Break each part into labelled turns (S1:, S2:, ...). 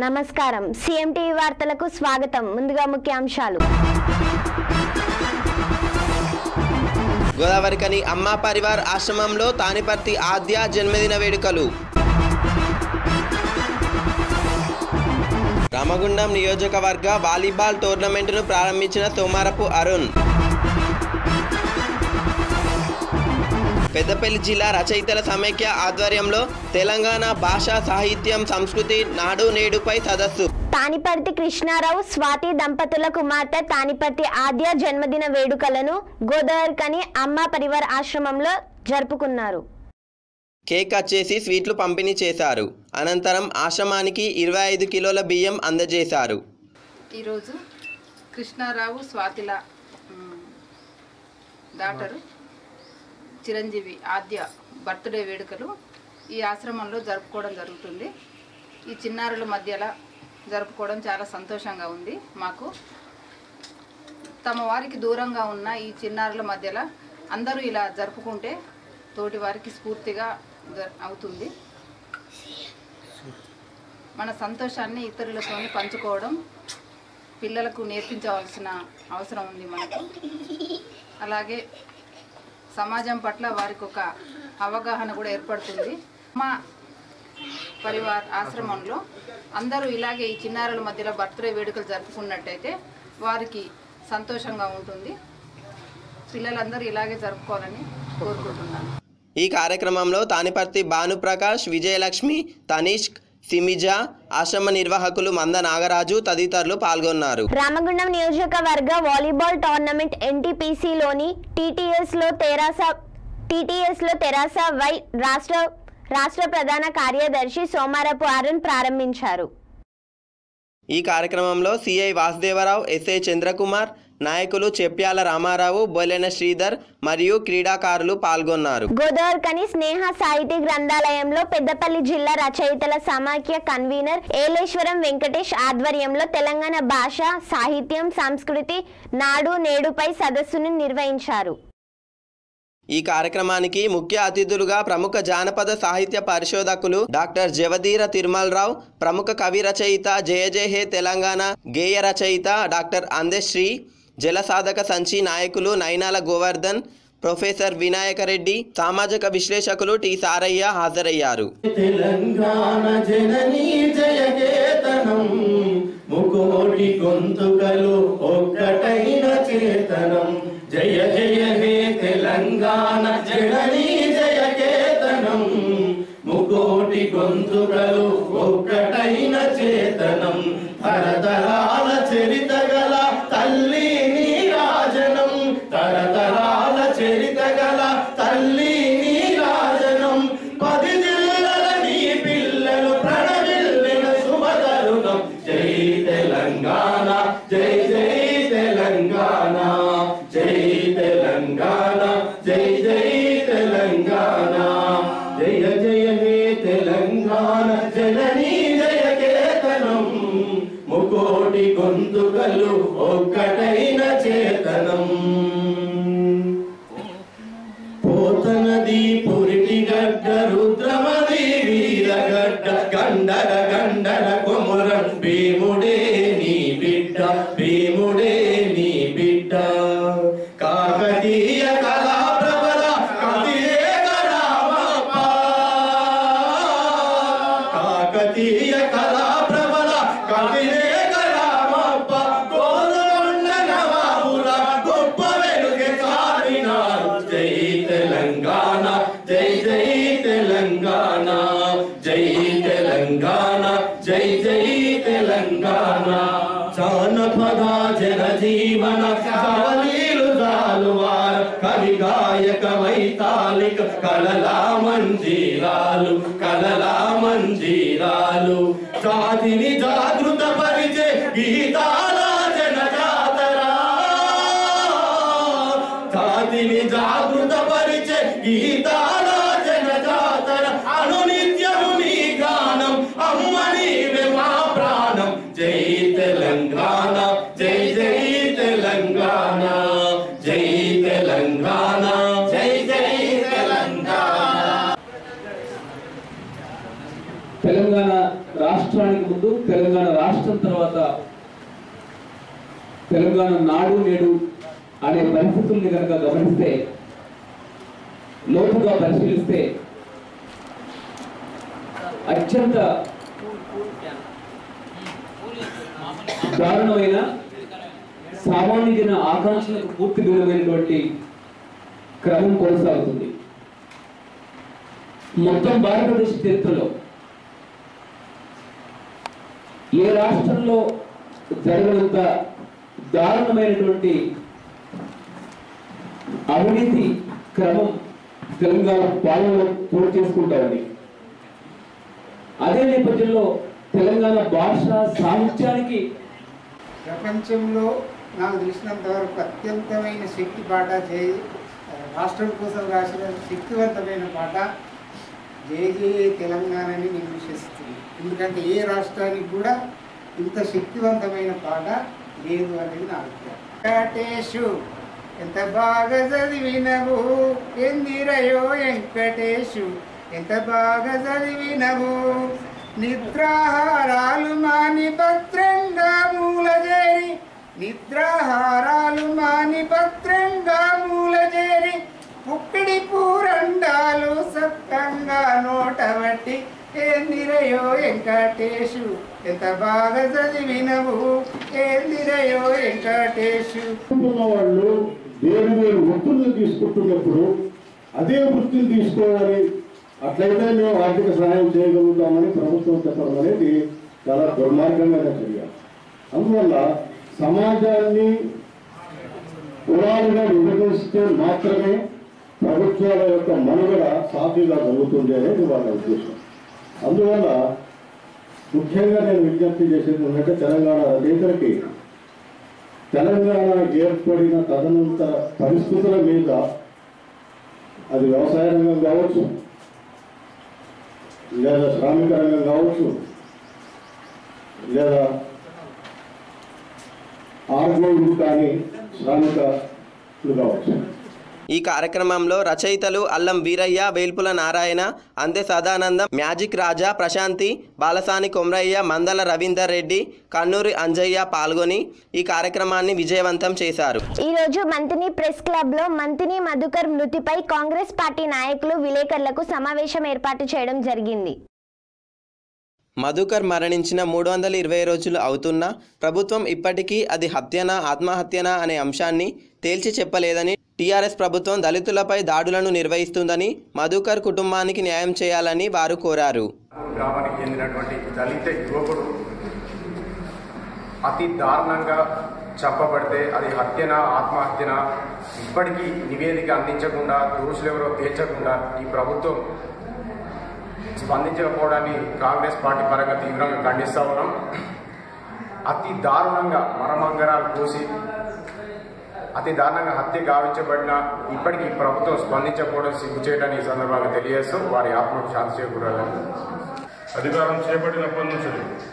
S1: నమస్కారం సిఎంటీవీ వార్తలకు స్వాగతం ముందుగా ముఖ్యాంశాలు
S2: గోదావరికని అమ్మా పరివార్ ఆశ్రమంలో తానిపర్తి ఆద్య జన్మదిన వేడుకలు రామగుండం నియోజకవర్గ వాలీబాల్ టోర్నమెంటును ప్రారంభించిన తోమారపు అరుణ్ పెద్దపల్లి జిల్లా రచయితల సమైక్య ఆధ్వర్యంలో తెలంగాణ భాష సాహిత్యం సంస్కృతి నాడు నేడుపై సదస్సు
S1: తానిపర్తి కృష్ణారావు స్వాతి దంపతుల కుమార్తె తానిపర్తి ఆద్య జన్మదిన వేడుకలను గోదావరికని అమ్మ పరివార్ ఆశ్రమంలో జరుపుకున్నారు
S2: కేక్ కట్ చేసి స్వీట్లు పంపిణీ చేశారు అనంతరం ఆశ్రమానికి ఇరవై ఐదు కిలోల బియ్యం అందజేశారు
S3: ఈరోజు కృష్ణారావు స్వాతిల hmm, daughter Chiranjeevi Aadya birthday వేడుకలు ఈ ఆశ్రమంలో జరుపుకోవడం జరుగుతుంది ఈ చిన్నారుల మధ్యలో జరుపుకోవడం చాలా సంతోషంగా ఉంది మాకు తమ వారికి దూరంగా ఉన్న ఈ చిన్నారుల మధ్యలో అందరూ ఇలా జరుపుకుంటే తోటి వారికి స్ఫూర్తిగా జ- అవుతుంది మన సంతోషాన్ని ఇతరులతో పంచుకోవడం పిల్లలకు నేర్పించవలసిన అవసరం ఉంది మనకు అలాగే సమాజం పట్ల వారికి ఒక అవగాహన కూడా ఏర్పడుతుంది మా పరివార్ ఆశ్రమంలో అందరూ ఇలాగే ఈ చిన్నారుల మధ్యలో బర్త్డే వేడుకలు జరుపుకున్నట్టయితే వారికి సంతోషంగా ఉంటుంది పిల్లలందరూ ఇలాగే జరుపుకోవాలని కోరుకుంటున్నాను
S2: ఈ కార్యక్రమంలో తానిపర్తి భానుప్రకాష్ విజయలక్ష్మి తనిష్క్ సిమిజ ఆశ్రమ నిర్వాహకులు మంద నాగరాజు తదితరులు పాల్గొన్నారు
S1: రామగుండం నియోజకవర్గ వాలీబాల్ టోర్నమెంట్ ఎన్టీపీసీలోని టీటీఎస్లో తెరాస టీటీఎస్లో తెరాస వై రాష్ట్ర రాష్ట్ర ప్రధాన కార్యదర్శి సోమారపు అరుణ్ ప్రారంభించారు
S2: ఈ కార్యక్రమంలో సిఐ వాసుదేవరావు ఎస్ఐ చంద్రకుమార్ నాయకులు చెప్యాల రామారావు బొలెన శ్రీధర్ మరియు క్రీడాకారులు పాల్గొన్నారు
S1: గోదావరికని స్నేహ సాహితీ గ్రంథాలయంలో పెద్దపల్లి జిల్లా రచయితల సమాఖ్య కన్వీనర్ ఏలేశ్వరం వెంకటేష్ ఆధ్వర్యంలో తెలంగాణ భాష సాహిత్యం సంస్కృతి నాడు నేడుపై సదస్సును నిర్వహించారు
S2: ఈ కార్యక్రమానికి ముఖ్య అతిథులుగా ప్రముఖ జానపద సాహిత్య పరిశోధకులు డాక్టర్ జవదీర తిరుమలరావు ప్రముఖ కవి రచయిత జయ జయ హే తెలంగాణ గేయ రచయిత డాక్టర్ అందశ్రీ జలసాధక సంచి నాయకులు నైనాల గోవర్ధన్ ప్రొఫెసర్ వినాయకరెడ్డి సామాజిక విశ్లేషకులు టి సారయ్య హాజరయ్యారు
S4: తెలంగాణ జననీ జయకేతనం ముకోటి గొంతుకలు ఒక్కటైన చేతనం జయ జయ హే తెలంగాణ జననీ జయకేతనం ముకోటి గొంతుకలు ఒక్కటైన చేతనం తరతరాల చరిత గల తల్లి నీరాజనం తరతరాల చరిత గల తల్లి నీరాజనం పది జిల్లల నీ పిల్లలు ప్రణవిల్లిన శుభతరుణం జై తెలంగాణ జై జై తెలంగాణ జై తెలంగాణ జై జై తెలంగాణ జయ జయ హే తెలంగాణ జననీ జయ కేతనం ముకోటి గొంతుకలు ఒక్కటైన చేతనం పోతనది పురిటి గడ్డ రుద్రమది వీరగడ్డ గండర గండర కొమురం భీముడే నీ బిడ్డ భీముడే నీ బిడ్డ కాకతీయ కళా ప్రబల కవియే రామప్ప కాకతీయ కళా ప్రబల కవియే రామప్ప గోదకొండ నవాబుల గొప్ప వెలుగే సారినారు జై తెలంగాణ జై జై తెలంగాణ జై తెలంగాణ జై జై తెలంగాణ జానపద జన జీవన కవలీలు జాలువార కవి గాయక వైతాళిక కలలా మంజీరాలు కలలా మంజీరాలు జాతిని జాగృత పరిచే గీతాల జన జాతరా జాతిని జాగృత పరిచే గీతాల జన జాతర అనునిత్యము నీ గానం అమ్మ నీవే మా ప్రాణం జై తెలంగాణ జై జై తెలంగాణ జై తెలంగాణ జై జై తెలంగాణ
S5: తెలంగాణ రాష్ట్రానికి ముందు తెలంగాణ తెలంగాణ నాడు నేడు అనే పరిస్థితుల్ని కనుక గమనిస్తే లోతుగా పరిశీలిస్తే అత్యంత దారుణమైన సామాన్య జన ఆకాంక్షలకు పూర్తి విలువైనటువంటి క్రమం కొనసాగుతుంది మొత్తం భారతదేశ చరిత్రలో ఏ రాష్ట్రంలో జరగనంత దారుణమైనటువంటి అవినీతి క్రమం తెలంగాణ పాలనలో చోటు చేసుకుంటా ఉంది అదే నేపథ్యంలో తెలంగాణ భాష సాహిత్యానికి
S6: ప్రపంచంలో నాకు తెలిసినంత వరకు అత్యంతమైన శక్తి పాట జయ రాష్ట్రం కోసం రాసిన శక్తివంతమైన పాట జయ జయ తెలంగాణని నేను విశ్వసిస్తున్నాను ఎందుకంటే ఏ రాష్ట్రానికి కూడా ఇంత శక్తివంతమైన పాట లేదు అనేది నా అభిప్రాయం వెంకటేషు ఎంత బాగా చదివినవు ఎందిరయో వెంకటేషు ఎంత బాగా చదివినవు నిద్రాహారాలు మాని భద్రంగా మూలజేరి నిద్రాహారాలు మాని భద్రంగా మూలజేరి పుక్కిడి పూరండాలు సత్తంగా నోటబట్టి ఏందిరయో వెంకటేశు ఎంత బాగా చదివినవు ఏందిరయో వెంకటేశు
S7: ఉన్న వాళ్ళు వేరు వేరు వృత్తులను తీసుకుంటున్నప్పుడు అదే వృత్తిని తీసుకోవాలి అట్లయితే మేము ఆర్థిక సహాయం చేయగలుగుతామని ప్రభుత్వం చెప్పడం అనేది చాలా దుర్మార్గమైన చర్య అందువల్ల సమాజాన్ని కులాలుగా విభజిస్తే మాత్రమే ప్రభుత్వాల యొక్క మనుగడ సాఫీగా జరుగుతుంది అనేది వాళ్ళ ఉద్దేశం అందువల్ల ముఖ్యంగా నేను విజ్ఞప్తి చేసేది ఏంటంటే తెలంగాణ రచయితలకి తెలంగాణ ఏర్పడిన తదనంతర పరిస్థితుల మీద అది వ్యవసాయ రంగం కావచ్చు లేదా శ్రామిక రంగం కావచ్చు లేదా ఆర్గోలు కానీ శ్రామికలు కావచ్చు
S2: ఈ కార్యక్రమంలో రచయితలు అల్లం వీరయ్య వేల్పుల నారాయణ అందే సదానందం మ్యాజిక్ రాజా ప్రశాంతి బాలసాని కొమరయ్య మందల రవీందర్ రెడ్డి కన్నూరి అంజయ్య పాల్గొని ఈ కార్యక్రమాన్ని విజయవంతం చేశారు
S1: ఈ రోజు మంతిని ప్రెస్ క్లబ్ లో మంతిని మధుకర్ మృతిపై కాంగ్రెస్ పార్టీ నాయకులు విలేకరులకు సమావేశం ఏర్పాటు చేయడం జరిగింది
S2: మధుకర్ మరణించిన మూడు వందల ఇరవై రోజులు అవుతున్నా ప్రభుత్వం ఇప్పటికీ అది హత్యనా ఆత్మహత్యనా అనే అంశాన్ని తేల్చి చెప్పలేదని టీఆర్ఎస్ ప్రభుత్వం దళితులపై దాడులను నిర్వహిస్తుందని మధుకర్ కుటుంబానికి న్యాయం చేయాలని వారు కోరారు
S8: గ్రామానికి చెందినటువంటి దళిత యువకుడు అతి దారుణంగా చంపబడితే అది హత్యనా ఆత్మహత్యనా ఇప్పటికీ నివేదిక అందించకుండా దోషులెవరో తేల్చకుండా ఈ ప్రభుత్వం స్పందించకపోవడాన్ని కాంగ్రెస్ పార్టీ పరంగా తీవ్రంగా ఖండిస్తా ఉన్నాం అతి దారుణంగా మరమంగరాలు కోసి అతి దారుణంగా హత్య గావించబడిన ఇప్పటికీ ఈ ప్రభుత్వం స్పందించకపోవడం సిగ్గుచేయడానికి ఈ సందర్భంగా తెలియజేస్తూ వారి ఆత్మకు శాంతి చేకూరాలని
S9: అధికారం చేపట్టినప్పటి నుంచి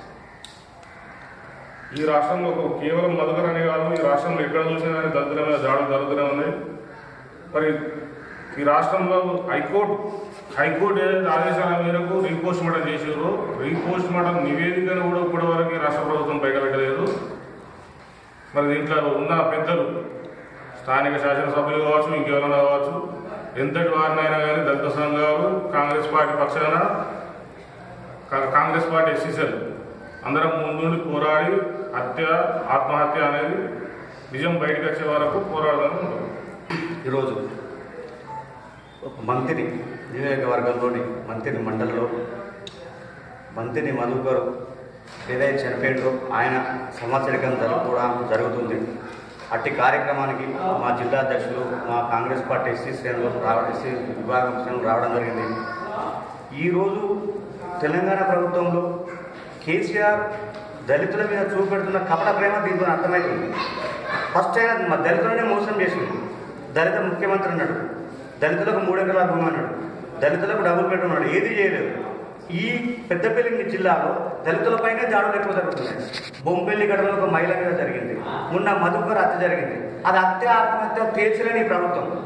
S9: ఈ రాష్ట్రంలో ఒక కేవలం మధుకర్ అనే కాదు ఈ రాష్ట్రంలో ఎక్కడ చూసినా కానీ దళితుల మీద దాడులు జరుగుతూనే ఉన్నాయి మరి ఈ రాష్ట్రంలో హైకోర్టు హైకోర్టు ఏదైతే ఆదేశాల మేరకు రీపోస్ట్ మార్టం చేసారో రీపోస్ట్ మార్టం నివేదికను కూడా ఇప్పటి వరకు రాష్ట్ర ప్రభుత్వం బయటపెట్టలేదు మరి దీంట్లో ఉన్న పెద్దలు స్థానిక శాసనసభ్యులు కావచ్చు ఇంకెవరైనా కావచ్చు ఎంతటి వారినైనా కానీ దళిత సంఘాలు కాంగ్రెస్ పార్టీ పక్షాన కా- కాంగ్రెస్ పార్టీ ఎస్సీసీఎల్ అందరం ముందుండి పోరాడి హత్య ఆత్మహత్య అనేది నిజం బయటకు వచ్చే వరకు పోరాడదాని ఉంటుంది
S10: ఈరోజు ఒక మంత్రి నియోజకవర్గంలోని మంత్రి మండలిలో మంత్రి మధుకర్ ఏదైతే చనిపోయిందో ఆయన సంవత్సరికం జరుపుకోవడం జరుగుతుంది అట్టి కార్యక్రమానికి మా జిల్లా అధ్యక్షులు మా కాంగ్రెస్ పార్టీ ఎస్సీ శ్రేణులు రావడం ఎస్సీ విభాగం శ్రేణులు రావడం జరిగింది ఈరోజు తెలంగాణ ప్రభుత్వంలో కేసీఆర్ దళితుల మీద చూపెడుతున్న కపట ప్రేమ దీంతో అర్థమవుతుంది ఫస్ట్ ఆయన మా దళితులనే మోసం చేసింది దళిత ముఖ్యమంత్రి అన్నాడు దళితులకు మూడు ఎకరాల భూమి అన్నాడు దళితులకు డబుల్ బెడ్ ఉన్నాడు ఏది చేయలేదు ఈ పెద్దపల్లి జిల్లాలో దళితులపైనే దాడులు ఎక్కువ జరుగుతున్నాయి బొంపెల్లి గడలో ఒక మహిళ మీద జరిగింది మొన్న మధుకర్ హత్య జరిగింది అది హత్య ఆత్మహత్య తీర్చలేని ఈ ప్రభుత్వం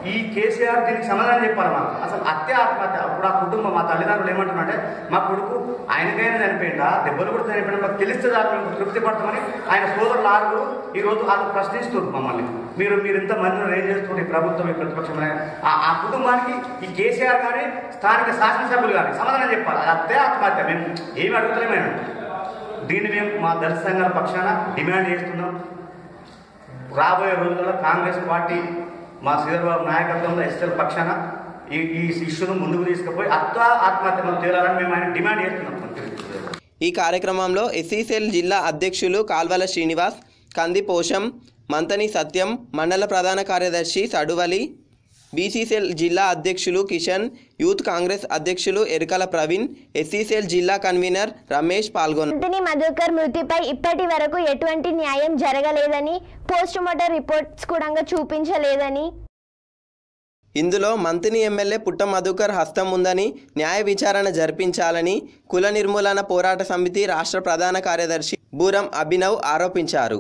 S10: ఈ కేసీఆర్ దీనికి సమాధానం చెప్పాలి మాకు అసలు హత్య ఆత్మహత్య అప్పుడు ఆ కుటుంబం మా తల్లిదండ్రులు ఏమంటున్నారంటే మా కొడుకు ఆయనకైనా చనిపోయిందా దెబ్బలు కూడా చనిపోయినా మాకు తెలిస్తే చాలు మేము తృప్తి పడతామని ఆయన సోదరులు ఆరుగురు ఈ రోజు వాళ్ళు ప్రశ్నిస్తున్నారు మమ్మల్ని మీరు మీరు ఇంత మందిని ఏం చేస్తున్నారు ఈ ప్రభుత్వం ఈ ప్రతిపక్షం అనే- ఆ- ఆ కుటుంబానికి ఈ కేసీఆర్ కానీ స్థానిక శాసనసభ్యులు కానీ సమాధానం చెప్పాలి అది హత్య ఆత్మహత్య మేము ఏమి అడుగుతలేమైనా దీన్ని మేము మా దళిత సంఘాల పక్షాన డిమాండ్ చేస్తున్నాం రాబోయే రోజుల్లో కాంగ్రెస్ పార్టీ మా శ్రీధర్బాబు నాయకత్వంలో ఎస్ఎల్ పక్షాన ఈ ఈ ఇష్యూను ముందుకు తీసుకుపోయి ఆత్మ ఆత్మహత్యను తేలాలని మేము ఆయన డిమాండ్ చేస్తున్నాం
S2: ఈ కార్యక్రమంలో ఎస్సీసెల్ జిల్లా అధ్యక్షులు కాల్వల శ్రీనివాస్ కంది పోషం మంతని సత్యం మండల ప్రధాన కార్యదర్శి సడువలి బీసీసెల్ జిల్లా అధ్యక్షులు కిషన్ యూత్ కాంగ్రెస్ అధ్యక్షులు ఎరుకల ప్రవీణ్ ఎస్సీసెల్ జిల్లా కన్వీనర్ రమేష్ పాల్గొన్నారు
S1: మంత్రి మధుకర్ మృతిపై ఇప్పటి వరకు ఎటువంటి న్యాయం జరగలేదని పోస్ట్ మార్టం రిపోర్ట్స్ కూడా చూపించలేదని
S2: ఇందులో మంత్రి ఎమ్మెల్యే పుట్ట మధుకర్ హస్తం ఉందని న్యాయ విచారణ జరిపించాలని కుల నిర్మూలన పోరాట సమితి రాష్ట్ర ప్రధాన కార్యదర్శి బూరం అభినవ్ ఆరోపించారు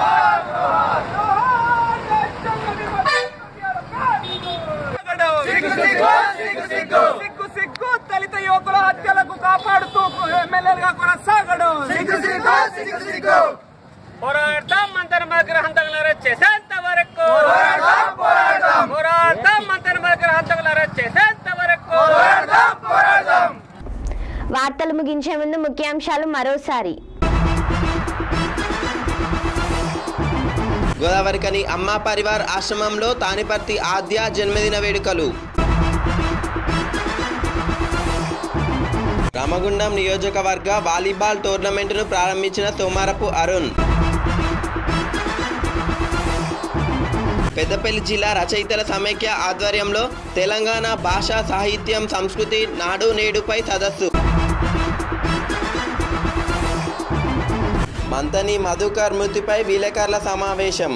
S6: సిగ్గు సిగ్గు దళిత యువకుల హత్యలకు కాపాడుతూ ఎమ్మెల్యేలుగా కొనసాగడం సిగ్గు సిగ్గు సిగ్గు సిగ్గు
S11: పోరాడతాం మంతన మగర హంతకుల చేసేంత వరకు
S6: పోరాడతాం, పోరాడతాం.
S11: పోరాడతాం మంతన మగర హంతకుల చేసేంత వరకు
S6: పోరాడతాం, పోరాడతాం.
S1: వార్తలు ముగించే ముందు ముఖ్యాంశాలు మరోసారి
S2: గోదావరికని అమ్మా పరివార్ ఆశ్రమంలో తానిపర్తి ఆద్య జన్మదిన వేడుకలు రామగుండం నియోజకవర్గ వాలీబాల్ టోర్నమెంటును ప్రారంభించిన సోమారపు అరుణ్ పెద్దపల్లి జిల్లా రచయితల సమైక్య ఆధ్వర్యంలో తెలంగాణ భాష సాహిత్యం సంస్కృతి నాడు నేడుపై సదస్సు మంతని మధుకర్ మృతిపై విలేకరుల సమావేశం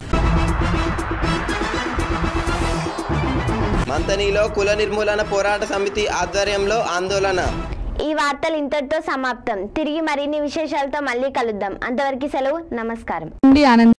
S2: మంతనిలో కుల నిర్మూలన పోరాట సమితి ఆధ్వర్యంలో ఆందోళన
S1: ఈ వార్తలు ఇంతటితో సమాప్తం తిరిగి మరిన్ని విశేషాలతో మళ్ళీ కలుద్దాం అంతవరకు సెలవు నమస్కారం
S12: నుండి ఆనంద్